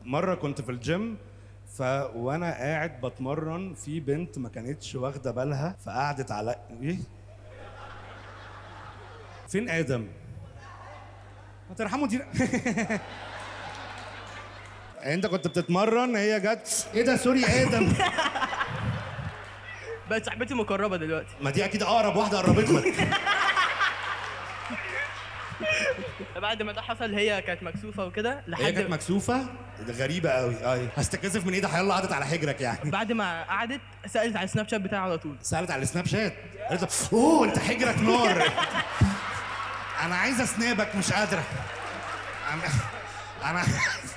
مره كنت في الجيم ف وانا قاعد بتمرن في بنت ما كانتش واخده بالها فقعدت على ايه فين ادم ما ترحموا دي انت كنت بتتمرن هي جت ايه ده سوري ادم بقت صاحبتي مقربه دلوقتي ما دي اكيد اقرب واحده قربت لك بعد ما ده حصل هي كانت مكسوفه وكده هي كانت لحد مكسوفه ده غريبه قوي اه هستكسف من ايه ده هيلا قعدت على حجرك يعني بعد ما قعدت سالت على السناب شات بتاعي على طول سالت على السناب شات قالت له اوه انت حجرك نار انا عايزه سنابك مش قادره انا انا